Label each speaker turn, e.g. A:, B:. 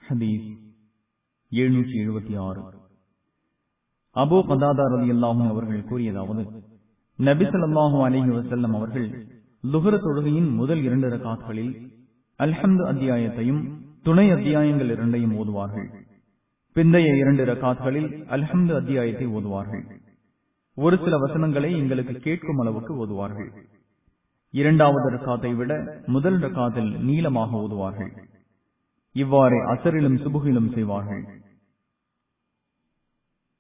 A: ஹதீஸ் எழுநூற்றி எழுபத்தி ஆறு அபோ கதாதார் அலி அல்லாஹும் அவர்கள் கூறியதாவது நபிசல்லாஹூ அலிஹி வசல்லம் அவர்கள் லுகர தொழுகையின் முதல் இரண்டு ரகாத்களில் அல்ஹம்து அத்தியாயத்தையும் துணை அத்தியாயங்கள் இரண்டையும் ஓதுவார்கள் பிந்தைய இரண்டு ரகாத்களில் அல்ஹம்து அத்தியாயத்தை ஓதுவார்கள் ஒரு சில வசனங்களை எங்களுக்கு கேட்கும் அளவுக்கு ஓதுவார்கள் இரண்டாவது ரக்காத்தை விட முதல் ரக்காத்தில் நீளமாக ஓதுவார்கள் இவ்வாறு அசரிலும் சுபுகிலும் செய்வார்கள்